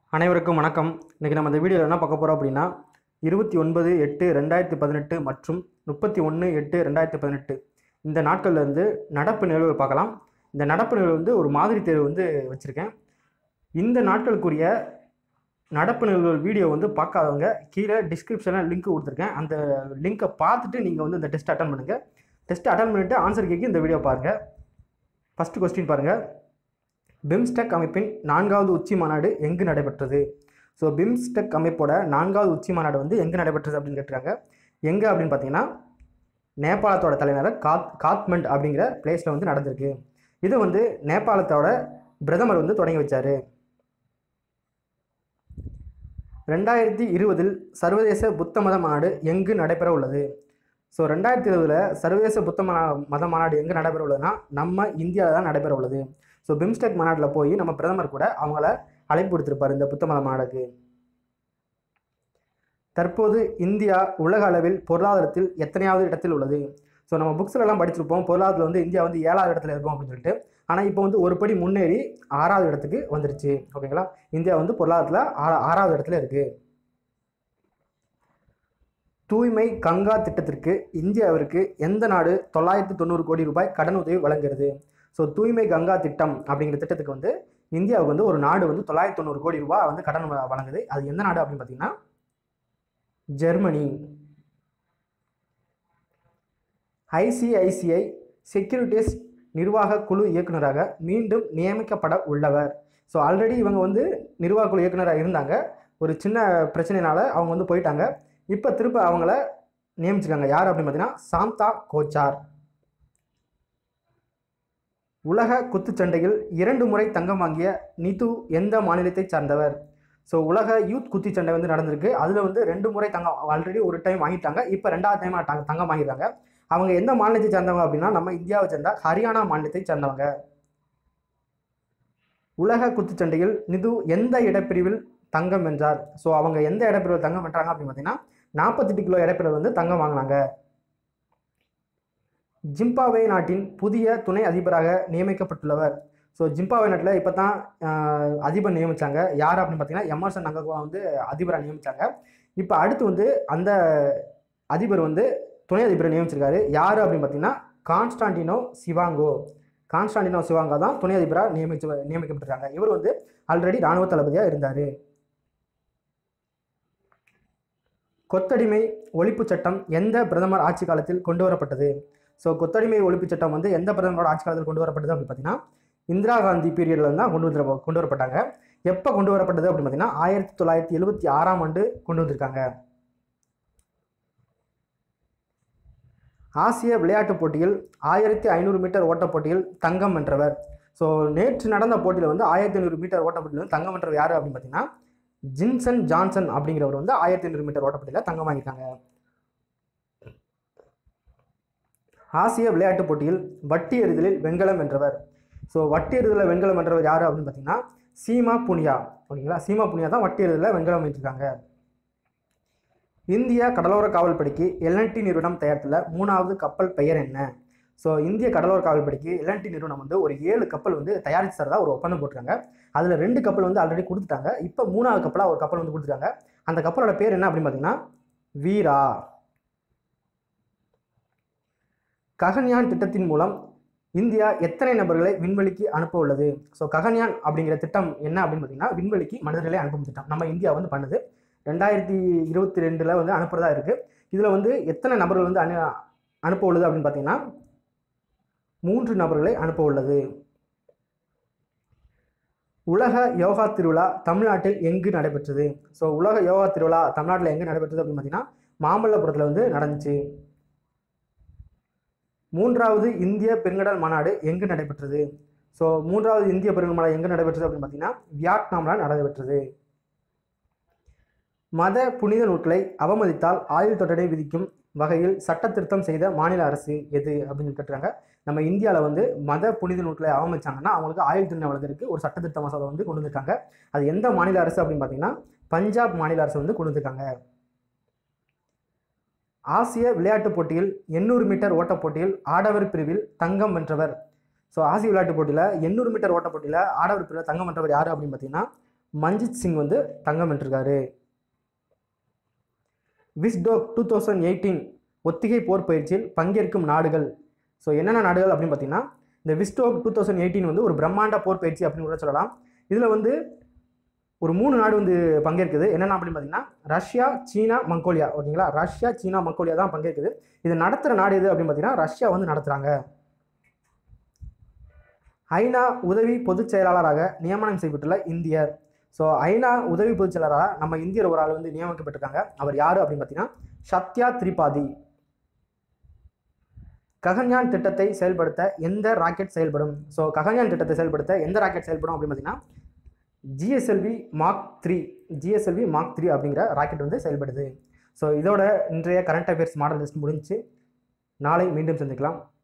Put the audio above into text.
அனைவருக்கும் வணக்கம் இன்றைக்கி நம்ம இந்த வீடியோவில் என்ன பார்க்க போகிறோம் அப்படின்னா இருபத்தி ஒன்பது எட்டு ரெண்டாயிரத்தி பதினெட்டு மற்றும் முப்பத்தி ஒன்று எட்டு ரெண்டாயிரத்தி பதினெட்டு இந்த நாட்கள்ல இருந்து நடப்பு நிகழ்வுகள் பார்க்கலாம் இந்த நடப்பு நிகழ்வு வந்து ஒரு மாதிரி தேர்வு வந்து வச்சுருக்கேன் இந்த நாட்களுக்குரிய நடப்பு நிகழ்வுகள் வீடியோ வந்து பார்க்காதவங்க கீழே டிஸ்கிரிப்ஷனில் லிங்க் கொடுத்துருக்கேன் அந்த லிங்க்கை பார்த்துட்டு நீங்கள் வந்து இந்த டெஸ்ட் அட்டன் பண்ணுங்கள் டெஸ்ட் அட்டன் பண்ணிவிட்டு ஆன்சர் கேட்க இந்த வீடியோ பாருங்கள் ஃபஸ்ட்டு கொஸ்டின் பாருங்கள் பிம்ஸ்டெக் அமைப்பின் நான்காவது உச்சி மாநாடு எங்கு நடைபெற்றது ஸோ பிம்ஸ்டெக் அமைப்போட நான்காவது உச்சி மாநாடு வந்து எங்கே நடைபெற்றது அப்படின்னு கேட்டிருக்காங்க எங்கே அப்படின்னு பார்த்தீங்கன்னா நேபாளத்தோட தலைநகர் காத் காத்மண்ட் அப்படிங்கிற பிளேஸில் வந்து நடந்திருக்கு இது வந்து நேபாளத்தோட பிரதமர் வந்து தொடங்கி வச்சார் ரெண்டாயிரத்தி இருபதில் சர்வதேச புத்த மத மாநாடு எங்கு நடைபெற உள்ளது ஸோ ரெண்டாயிரத்தி இருபதில் சர்வதேச புத்த மத மத மாநாடு எங்கே நடைபெற உள்ளதுன்னா நம்ம இந்தியாவில் தான் நடைபெற உள்ளது ஸோ பிம்ஸ்டெக் மாநாட்டில் போய் நம்ம பிரதமர் கூட அவங்கள அழைப்பு கொடுத்துருப்பார் இந்த புத்த மத மாநாடுக்கு தற்போது இந்தியா உலக அளவில் பொருளாதாரத்தில் எத்தனையாவது இடத்தில் உள்ளது ஸோ நம்ம புக்ஸ்ல எல்லாம் படிச்சிருப்போம் பொருளாதாரத்தில் வந்து இந்தியா வந்து ஏழாவது இடத்துல இருக்கும் அப்படின்னு சொல்லிட்டு ஆனால் இப்போ வந்து ஒரு படி முன்னேறி ஆறாவது இடத்துக்கு வந்துருச்சு ஓகேங்களா இந்தியா வந்து பொருளாதாரத்தில் ஆறா ஆறாவது இடத்துல இருக்குது தூய்மை கங்கா திட்டத்திற்கு இந்தியாவிற்கு எந்த நாடு தொள்ளாயிரத்தி தொண்ணூறு கோடி ரூபாய் கடன் உதவி வழங்குகிறது ஸோ தூய்மை கங்கா திட்டம் அப்படிங்கிற திட்டத்துக்கு வந்து இந்தியாவுக்கு வந்து ஒரு நாடு வந்து தொள்ளாயிரத்தி தொண்ணூறு கோடி ரூபாய் வந்து கடன் வ- வழங்குது அது எந்த நாடு அப்படின்னு பார்த்தீங்கன்னா ஜெர்மனி ஐசிஐசிஐ செக்யூரிட்டிஸ் நிர்வாக குழு இயக்குனராக மீண்டும் நியமிக்கப்பட உள்ளவர் ஸோ ஆல்ரெடி இவங்க வந்து நிர்வாக குழு இயக்குனராக இருந்தாங்க ஒரு சின்ன பிரச்சனைனால அவங்க வந்து போயிட்டாங்க இப்போ திரும்ப அவங்கள நியமிச்சிருக்காங்க யார் அப்படின்னு பார்த்தீங்கன்னா சாந்தா கோச்சார் உலக குத்துச்சண்டையில் இரண்டு முறை தங்கம் வாங்கிய நிது எந்த மாநிலத்தை சார்ந்தவர் ஸோ உலக யூத் குத்துச்சண்டை வந்து நடந்திருக்கு அதில் வந்து ரெண்டு முறை தங்கம் ஆல்ரெடி ஒரு டைம் வாங்கிட்டாங்க இப்போ ரெண்டாவது டைம் தங்க தங்கம் வாங்கியிருக்காங்க அவங்க எந்த மாநிலத்தை சேர்ந்தவங்க அப்படின்னா நம்ம இந்தியாவை சேர்ந்த ஹரியானா மாநிலத்தை சேர்ந்தவங்க உலக குத்துச்சண்டையில் நிது எந்த இடப்பிரிவில் தங்கம் வென்றார் ஸோ அவங்க எந்த இடப்பிரிவில் தங்கம் வென்றாங்க அப்படின்னு பார்த்தீங்கன்னா நாற்பத்தெட்டு கிலோ இடப்பிரிவில் வந்து தங்கம் வாங்கினாங்க ஜிம்பாவே நாட்டின் புதிய துணை அதிபராக நியமிக்கப்பட்டுள்ளவர் ஸோ ஜிம்பாவே நாட்டில் இப்போ தான் அதிபர் நியமித்தாங்க யார் அப்படின்னு பார்த்தீங்கன்னா எமர்சன் நங்ககுவா வந்து அதிபராக நியமித்தாங்க இப்போ அடுத்து வந்து அந்த அதிபர் வந்து துணை அதிபரை நியமிச்சிருக்காரு யார் அப்படின்னு பார்த்தீங்கன்னா கான்ஸ்டான்டினோ சிவாங்கோ கான்ஸ்டான்டினோ சிவாங்கோ தான் துணை அதிபராக நியமிச்சு நியமிக்கப்பட்டிருக்காங்க இவர் வந்து ஆல்ரெடி இராணுவ தளபதியாக இருந்தார் கொத்தடிமை ஒழிப்புச் சட்டம் எந்த பிரதமர் ஆட்சி காலத்தில் கொண்டு வரப்பட்டது ஸோ கொத்தடிமை ஒழிப்புச் சட்டம் வந்து எந்த பிரதமரோட ஆட்சி காலத்தில் கொண்டு வரப்பட்டது அப்படின்னு பார்த்தீங்கன்னா இந்திரா காந்தி பீரியடில் தான் கொண்டு வந்து கொண்டு வரப்பட்டாங்க எப்போ கொண்டு வரப்பட்டது அப்படின்னு பார்த்தீங்கன்னா ஆயிரத்தி தொள்ளாயிரத்தி எழுபத்தி ஆறாம் ஆண்டு கொண்டு வந்திருக்காங்க ஆசிய விளையாட்டுப் போட்டியில் ஆயிரத்தி ஐநூறு மீட்டர் ஓட்டப் போட்டியில் தங்கம் வென்றவர் ஸோ நேற்று நடந்த போட்டியில் வந்து ஆயிரத்தி ஐநூறு மீட்டர் ஓட்டப் போட்டியில் வந்து தங்கம் வென்றவர் யார் அப்படின்னு பார்த்தீங்கன்னா ஜின்சன் ஜான்சன் அப்படிங்கிறவர் வந்து ஆயிரத்தி ஐநூறு மீட்டர் ஓட்டப்போட்டியில் தங்கம் வாங்கியிருக்காங்க ஆசிய விளையாட்டுப் போட்டியில் வட்டி எறிதலில் வெண்கலம் வென்றவர் ஸோ வட்டி எறிதலில் வெண்கலம் வென்றவர் யார் அப்படின்னு பார்த்தீங்கன்னா சீமா புனியா ஓகேங்களா சீமா புனியா தான் வட்டி எறிதலில் வெண்கலம் வென்றிருக்காங்க இந்திய கடலோர காவல்படைக்கு எல்என்டி நிறுவனம் தயாரித்துள்ள மூணாவது கப்பல் பெயர் என்ன ஸோ இந்திய கடலோர காவல்படைக்கு எல்என்டி நிறுவனம் வந்து ஒரு ஏழு கப்பல் வந்து தயாரித்து தரதா ஒரு ஒப்பந்தம் போட்டிருக்காங்க அதில் ரெண்டு கப்பல் வந்து ஆல்ரெடி கொடுத்துட்டாங்க இப்போ மூணாவது கப்பலாக ஒரு கப்பல் வந்து கொடுத்துட்டாங்க அந்த கப்பலோட பேர் என்ன அப்படின்னு பார்த்தீங்கன்னா வீரா ககன்யான் திட்டத்தின் மூலம் இந்தியா எத்தனை நபர்களை விண்வெளிக்கு அனுப்ப உள்ளது ஸோ ககன்யான் அப்படிங்கிற திட்டம் என்ன அப்படின்னு பார்த்தீங்கன்னா விண்வெளிக்கு மனிதர்களை அனுப்பும் திட்டம் நம்ம இந்தியா வந்து பண்ணுது ரெண்டாயிரத்தி இருபத்தி ரெண்டில் வந்து அனுப்புறதா இருக்குது இதில் வந்து எத்தனை நபர்கள் வந்து அனு அனுப்ப உள்ளது அப்படின்னு பார்த்தீங்கன்னா மூன்று நபர்களை அனுப்ப உள்ளது உலக யோகா திருவிழா தமிழ்நாட்டில் எங்கு நடைபெற்றது ஸோ உலக யோகா திருவிழா தமிழ்நாட்டில் எங்கே நடைபெற்றது அப்படின்னு பார்த்தீங்கன்னா மாமல்லபுரத்தில் வந்து நடந்துச்சு மூன்றாவது இந்திய பெருங்கடல் மாநாடு எங்கு நடைபெற்றது ஸோ மூன்றாவது இந்திய பெருங்கடல் மாநாடு எங்கே நடைபெற்றது அப்படின்னு பார்த்தீங்கன்னா வியட்நாமில் நடைபெற்றது மத புனித நூல்களை அவமதித்தால் ஆயுள் தண்டனை விதிக்கும் வகையில் சட்ட திருத்தம் செய்த மாநில அரசு எது அப்படின்னு கேட்டுறாங்க நம்ம இந்தியாவில் வந்து மத புனித நூல்களை அவமதிச்சாங்கன்னா அவங்களுக்கு ஆயுள் தண்டனை வழங்குறதுக்கு ஒரு சட்ட திருத்த மசோதா வந்து கொண்டு வந்திருக்காங்க அது எந்த மாநில அரசு அப்படின்னு பார்த்தீங்கன்னா பஞ்சாப் மாநில அரசு வந்து கொண்டு வந்திருக்காங்க ஆசிய விளையாட்டுப் போட்டியில் எண்ணூறு மீட்டர் ஓட்டப் போட்டியில் ஆடவர் பிரிவில் தங்கம் வென்றவர் ஸோ ஆசிய விளையாட்டுப் போட்டியில் எண்ணூறு மீட்டர் ஓட்டப் போட்டியில் ஆடவர் பிரிவில் தங்கம் வென்றவர் யார் அப்படின்னு பார்த்தீங்கன்னா மஞ்சித் சிங் வந்து தங்கம் வென்றிருக்காரு விஸ்டோக் டூ தௌசண்ட் எயிட்டீன் ஒத்திகை போர் பயிற்சியில் பங்கேற்கும் நாடுகள் ஸோ என்னென்ன நாடுகள் அப்படின்னு பார்த்தீங்கன்னா இந்த விஸ்டோக் டூ தௌசண்ட் எயிட்டீன் வந்து ஒரு பிரம்மாண்ட போர் பயிற்சி அப்படின்னு கூட சொல்லலாம் இதில் வந்து ஒரு மூணு நாடு வந்து பங்கேற்குது என்னென்ன அப்படின்னு பார்த்தீங்கன்னா ரஷ்யா சீனா மங்கோலியா ஓகேங்களா ரஷ்யா சீனா மங்கோலியா தான் பங்கேற்குது இது நடத்துகிற நாடு எது அப்படின்னு பார்த்தீங்கன்னா ரஷ்யா வந்து நடத்துகிறாங்க ஐநா உதவி பொதுச் செயலாளராக நியமனம் செய்யப்பட்டுள்ள இந்தியர் ஸோ ஐநா உதவி பொதுச் செயலாளராக நம்ம இந்தியர் ஒரு ஆள் வந்து நியமிக்கப்பட்டிருக்காங்க அவர் யார் அப்படின்னு பார்த்தீங்கன்னா சத்யா திரிபாதி ககன்யான் திட்டத்தை செயல்படுத்த எந்த ராக்கெட் செயல்படும் ஸோ ககன்யான் திட்டத்தை செயல்படுத்த எந்த ராக்கெட் செயல்படும் அப்படின்னு பார்த்தீங்கன்னா GSLV mark three GSLV mark three அப்படிங்கிற ராக்கெட் வந்து செயல்படுது ஸோ இதோட இன்றைய கரண்ட் அஃபேர்ஸ் மாடல் லிஸ்ட் முடிஞ்சு நாளை மீண்டும் சந்திக்கலாம்